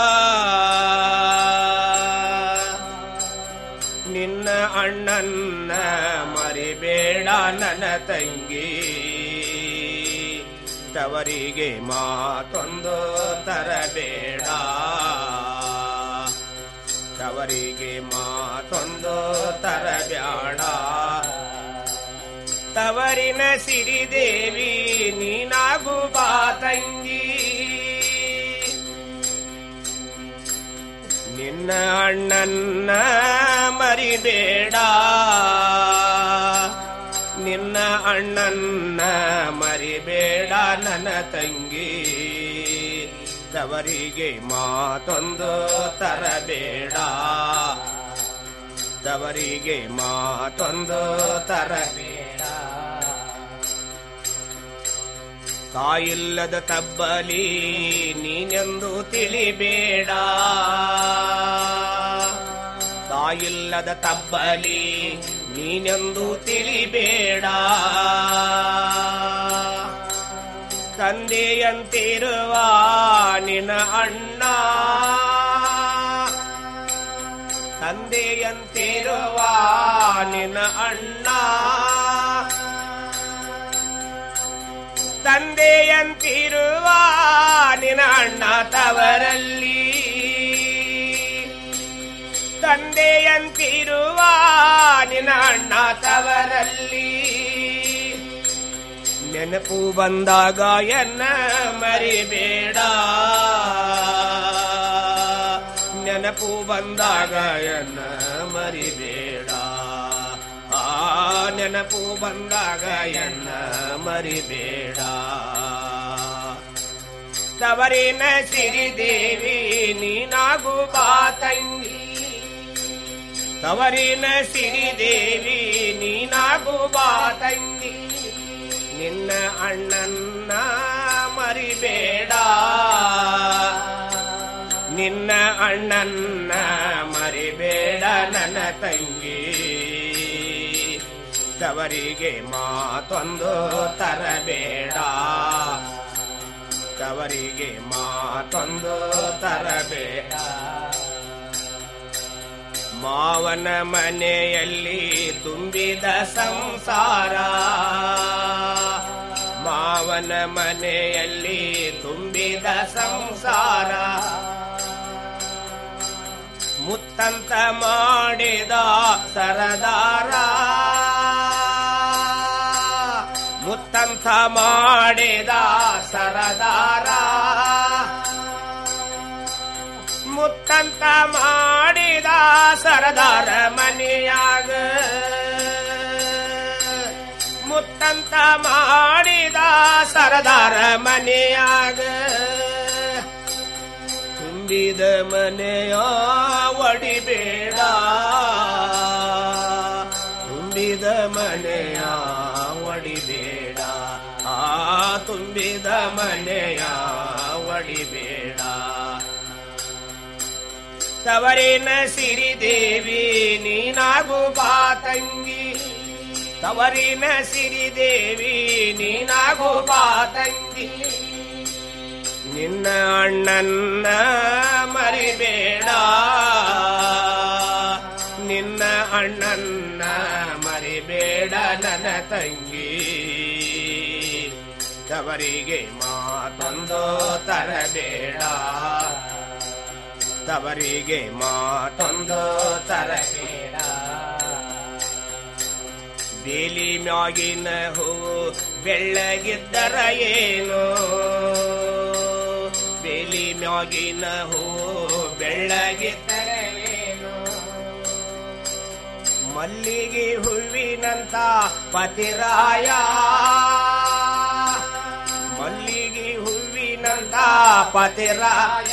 Speaker 8: ನಿನ್ನ ಅಣ್ಣನ್ನ ಮರಿಬೇಡ ನನ್ನ ತಂಗಿ ತವರಿಗೆ ಮಾತೊಂದು ತರಬೇಡ ತವರಿಗೆ ಮಾತೊಂದು ತರಬೇಡ ತವರಿನ ಸಿರಿದೇವಿ ನೀನಾಗು ಬಾ ತಂಗಿ ನಿನ್ನ ಅಣ್ಣನ್ನ ಮರಿಬೇಡ ನಿನ್ನ ಅಣ್ಣನ್ನ ಮರಿಬೇಡ ನನ್ನ ತಂಗಿ ತವರಿಗೆ ಮಾತೊಂದು ತರಬೇಡ ತವರಿಗೆ ಮಾತೊಂದು ತರಬೇಡ ತಾಯಿಲ್ಲದ ತಬ್ಬಲಿ ನೀನೆಂದು ತಿಳಿಬೇಡ ತಾಯಿಲ್ಲದ ತಬ್ಬಲಿ ನೀನೆಂದು ತಿಳಿಬೇಡ ತಂದೆಯಂತಿರುವ ನಿನ್ನ ಅಣ್ಣ ತಂದೆಯಂತಿರುವ ನಿನ್ನ ಅಣ್ಣ ತಂದೆಯಂತಿರುವ ನಿನ್ನ ಅಣ್ಣ ತವರಲ್ಲಿ ತಂದೆಯಂತಿರುವ ನಿನ್ನ ಅಣ್ಣ ತವರಲ್ಲಿ ನೆನಪು ಬಂದಾಗ ಎನ್ನ ಮರಿಬೇಡ ನೆನಪು ಬಂದಾಗ ಎನ್ನ ಮರಿಬೇಡ ಆ ನೆನಪು ಬಂದಾಗ ಎನ್ನ ಮರಿಬೇಡ ತವರಿನ ಸಿರಿದೇವಿ ನೀನಾಗು ಬಾ ತಂಗಿ ತವರಿನ ಸಿರಿದೇವಿ ನೀನಾಗು ಬಾ ತಂಗಿ ನಿನ್ನ ಅಣ್ಣನ್ನ ಮರಿಬೇಡ ನಿನ್ನ ಅಣ್ಣನ್ನ ಮರಿಬೇಡ ನನ್ನ ತಂಗಿ ತವರಿಗೆ ಮಾತೊಂದು ತರಬೇಡ ತವರಿಗೆ ಮಾತೊಂದು ತರಬೇಡ ಮಾವನ ಮನೆಯಲ್ಲಿ ತುಂಬಿದ ಸಂಸಾರ ಮಾವನ ಮನೆಯಲ್ಲಿ ತುಂಬಿದ ಸಂಸಾರ ಮುತ್ತಂತ ಮಾಡಿದ ಸರದಾರ ಮುತ್ತಂತ ಮಾಡಿದ ಸರದಾರ ಮುತ್ತಂತ ಮಾಡಿದ ಸರದಾರ ಮನೆಯಾಗ ಮುತ್ತಂತ ಮಾಡಿದ ಸರದಾರ ಮನೆಯಾಗ ತುಂಬಿದ ಮನೆಯ ಒಡಿಬೇಡ ತುಂಬಿದ ಮನೆಯ ಒಡಿಬೇಡ ಆ ತುಂಬಿದ ಮನೆಯ ಒಡಿಬೇಡ ತವರಿನ ಸಿರಿದೇವಿ ನೀನಾಗು ಬಾ ತಂಗಿ ತವರಿನ ಸಿರಿದೇವಿ ನೀನಾಗು ಬಾ ತಂಗಿ ನಿನ್ನ ಅಣ್ಣನ್ನ ಮರಿಬೇಡ ನಿನ್ನ ಅಣ್ಣನ್ನ ಮರಿಬೇಡ ನನ್ನ ತಂಗಿ ತವರಿಗೆ ಮಾತೊಂದು ತರಬೇಡ ತವರಿಗೆ ಮಾತೊಂದು ತರಬೇಡ ಬೇಲಿ ಮ್ಯಾಗಿನ ಹೂ ಬೆಳ್ಳಗಿದ್ದರ ಏನು ಬೇಲಿ ಮ್ಯಾಗಿನ ಹೂ ಬೆಳ್ಳಗಿದ್ದರ ಏನು ಮಲ್ಲಿಗೆ ಹೂವಿನಂತ ಪತಿರಾಯ ಮಲ್ಲಿಗೆ ಹೂವಿನಂತ ಪತಿರಾಯ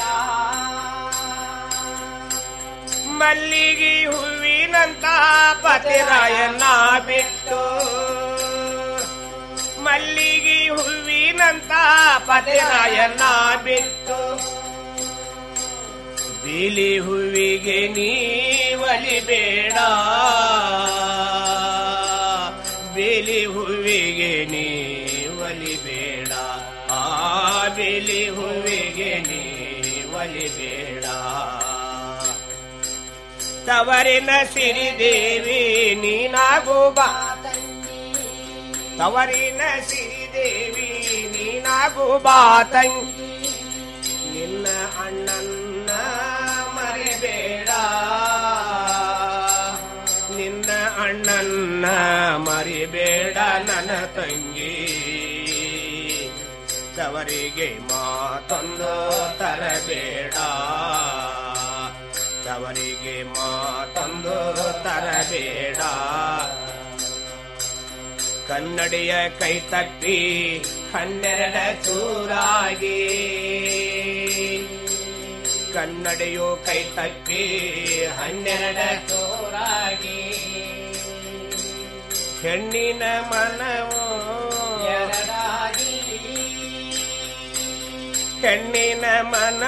Speaker 8: ಮಲ್ಲಿಗೆ ಹೂವಿನಂತ ಪತಿರಾಯನ ಬಿಟ್ಟು ಮಲ್ಲಿಗೆ ಹೂವಿನಂತ ಪತಿರಾಯನ ಬಿಟ್ಟು ಬಿಳಿ ಹೂವಿಗೆ ನೀವಲಿಬೇಡ ಬಿಳಿ ಹೂವಿಗೆ ನೀವಲಿಬೇಡ ಆ ಬಿಳಿ ಹೂವಿಗೆ ನೀವಲಿಬೇಡ ತವರಿನ ಸಿರಿದೇವಿ ನೀನಾಗು ಬಾ ತವರಿನ ಸಿರಿದೇವಿ ನೀನಾಗು ಬಾ ತಂಗಿ ನಿನ್ನ ಅಣ್ಣನ್ನ ಮರಿಬೇಡ ನಿನ್ನ ಅಣ್ಣನ್ನ ಮರಿಬೇಡ ನನ್ನ ತಂಗಿ ತವರಿಗೆ ಮಾತೊಂದು ತರಬೇಡ ತವರಿಗೆ ಮಾತೊಂದು ತರಬೇಡ ಕನ್ನಡಿಯ ಕೈ ತಪ್ಪಿ ಹನ್ನೆರಡ ಚೂರಾಗಿ ಕನ್ನಡಿಯು ಕೈ ತಪ್ಪಿ ಹನ್ನೆರಡ ಚೂರಾಗಿ ಹೆಣ್ಣಿನ ಮನವು ಎರಡಾಗಿ ಹೆಣ್ಣಿನ ಮನ